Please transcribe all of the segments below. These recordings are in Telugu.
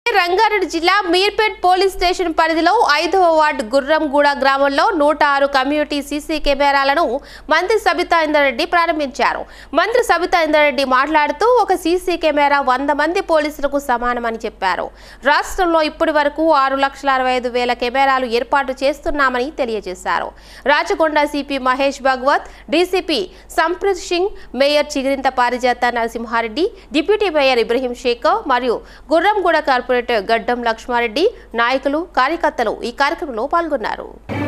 రంగారెడ్డి జిల్లా మీర్పేట్ పోలీస్ స్టేషన్ పరిధిలో ఐదవ వార్డు గుర్రంగూడ గ్రామంలో నూట ఆరు కమ్యూనిటీ సీసీ కెమెరాలను మంత్రి సబితా ఇందరెడ్డి ప్రారంభించారు మంత్రి సబితా ఇందరెడ్డి మాట్లాడుతూ ఒక సీసీ కెమెరా వంద మంది పోలీసులకు సమానమని చెప్పారు రాష్ట్రంలో ఇప్పటి వరకు ఆరు లక్షల అరవై ఐదు వేల కెమెరాలు ఏర్పాటు చేస్తున్నామని తెలియజేశారు Rachakonda CP Mahesh Bhagwat DCP Sampreeth Singh mayor Chigirintha Parijatha Narasimha Reddy deputy mayor Ibrahim Shekar మరియు గుర్రంగూడ కార్పొరేటర్ గడ్డం లక్ష్మారెడ్డి నాయకులు కార్యకర్తలు ఈ కార్యక్రమంలో పాల్గొన్నారు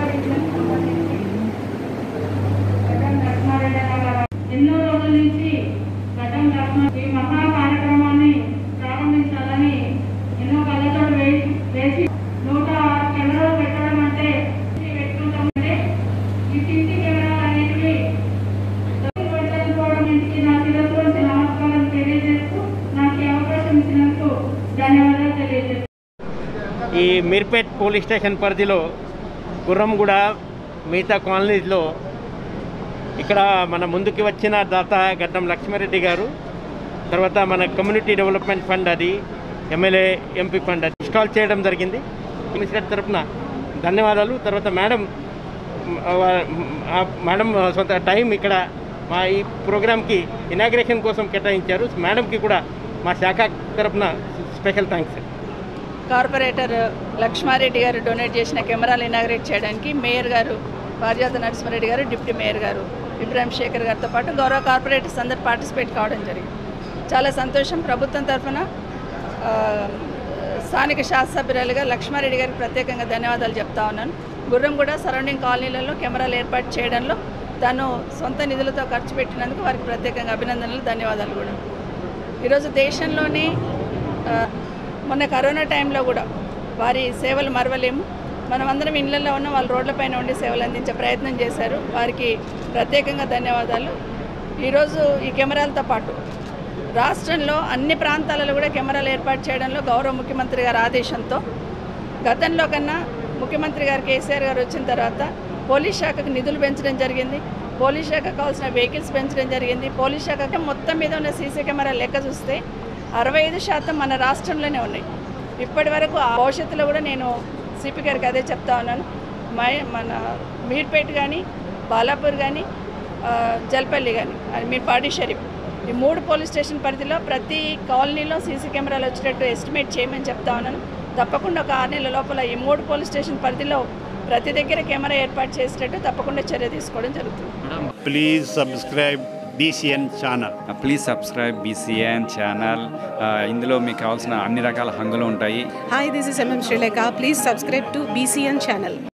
ఎన్నో రోజుల నుంచి గతం లక్ష్మణ ఈ మహా కార్యక్రమాన్ని ప్రారంభించాలని ఎన్నో కళ్ళతో వేసి వేసి నూట ఆరు కెమెరాలు పెట్టడం అంటే ఇది పెట్టుకుంటామంటే ఈ సీసీ కెమెరాలు అనేటివి పెట్టకపోవడం ఇంటికి నా శిరస్సు వంచి నమస్కారం తెలియజేస్తూ నాకు ఈ అవకాశం ఇచ్చినందుకు ధన్యవాదాలు తెలియజేస్తాను ఈ మీర్పేట్ పోలీస్ స్టేషన్ పరిధిలో గుర్రంగూడ మిగతా కాలనీస్లో ఇక్కడ మన ముందుకు వచ్చిన దాత గడ్డం లక్ష్మారెడ్డి గారు తర్వాత మన కమ్యూనిటీ డెవలప్మెంట్ ఫండ్ అది ఎమ్మెల్యే ఎంపీ ఫండ్ అది ఇన్స్టాల్ చేయడం జరిగింది మినిస్టర్ తరఫున ధన్యవాదాలు తర్వాత మేడం ఆ మేడం సొంత టైం ఇక్కడ మా ఈ ప్రోగ్రామ్కి ఇనాగ్రేషన్ కోసం కేటాయించారు మేడంకి కూడా మా శాఖ తరఫున స్పెషల్ థ్యాంక్స్ కార్పొరేటర్ లక్ష్మారెడ్డి గారు డొనేట్ చేసిన కెమెరాలు ఇనాగ్రేట్ చేయడానికి మేయర్ గారు పారిజాత నరసింహారెడ్డి గారు డిప్యూటీ మేయర్ గారు ఇబ్రాహిం శేఖర్ గారితో పాటు గౌరవ కార్పొరేటర్స్ అందరు పార్టిసిపేట్ కావడం జరిగింది చాలా సంతోషం ప్రభుత్వం తరఫున ఆ, స్థానిక శాసనసభ్యురాలుగా లక్ష్మారెడ్డి గారికి ప్రత్యేకంగా ధన్యవాదాలు చెప్తా ఉన్నాను గుర్రం కూడా సరౌండింగ్ కాలనీలలో కెమెరాలు ఏర్పాటు చేయడంలో తను సొంత నిధులతో ఖర్చు పెట్టినందుకు వారికి ప్రత్యేకంగా అభినందనలు ధన్యవాదాలు కూడా ఈరోజు దేశంలోనే ఆ, మొన్న కరోనా టైంలో కూడా వారి సేవలు మరవలేము మనమందరం ఇళ్లలో ఉన్న వాళ్ళు రోడ్లపైన ఉండి సేవలు అందించే ప్రయత్నం చేశారు వారికి ప్రత్యేకంగా ధన్యవాదాలు ఈరోజు ఈ కెమెరాలతో పాటు రాష్ట్రంలో అన్ని ప్రాంతాలలో కూడా కెమెరాలు ఏర్పాటు చేయడంలో గౌరవ ముఖ్యమంత్రి గారి ఆదేశంతో గతంలో కన్నా ముఖ్యమంత్రి గారు కేసీఆర్ గారు వచ్చిన తర్వాత పోలీస్ శాఖకు నిధులు పెంచడం జరిగింది పోలీస్ శాఖకు కావాల్సిన వెహికల్స్ పెంచడం జరిగింది పోలీస్ శాఖ మొత్తం మీద ఉన్న సీసీ కెమెరా లెక్క చూస్తే అరవై ఐదు శాతం మన రాష్ట్రంలోనే ఉన్నాయి ఇప్పటి వరకు ఆ భవిష్యత్తులో కూడా నేను సిపి గారికి అదే చెప్తా ఉన్నాను మై మన మీర్పేట్ కానీ బాలాపూర్ కానీ ఆ, జల్పల్లి కానీ అది మీ పాడి షరీఫ్ ఈ మూడు పోలీస్ స్టేషన్ పరిధిలో ప్రతి కాలనీలో సీసీ కెమెరాలు వచ్చేటట్టు ఎస్టిమేట్ చేయమని చెప్తా ఉన్నాను తప్పకుండా ఒక ఆరు నెలల లోపల ఈ మూడు పోలీస్ స్టేషన్ పరిధిలో ప్రతి దగ్గర కెమెరా ఏర్పాటు చేసేటట్టు తప్పకుండా చర్య తీసుకోవడం జరుగుతుంది please subscribe BCN channel. Please subscribe BCN channel ఇందులో మీకు కావాల్సిన అన్ని రకాల హంగులు ఉంటాయి Hi, this is MM Sri Lanka. Please subscribe to BCN channel.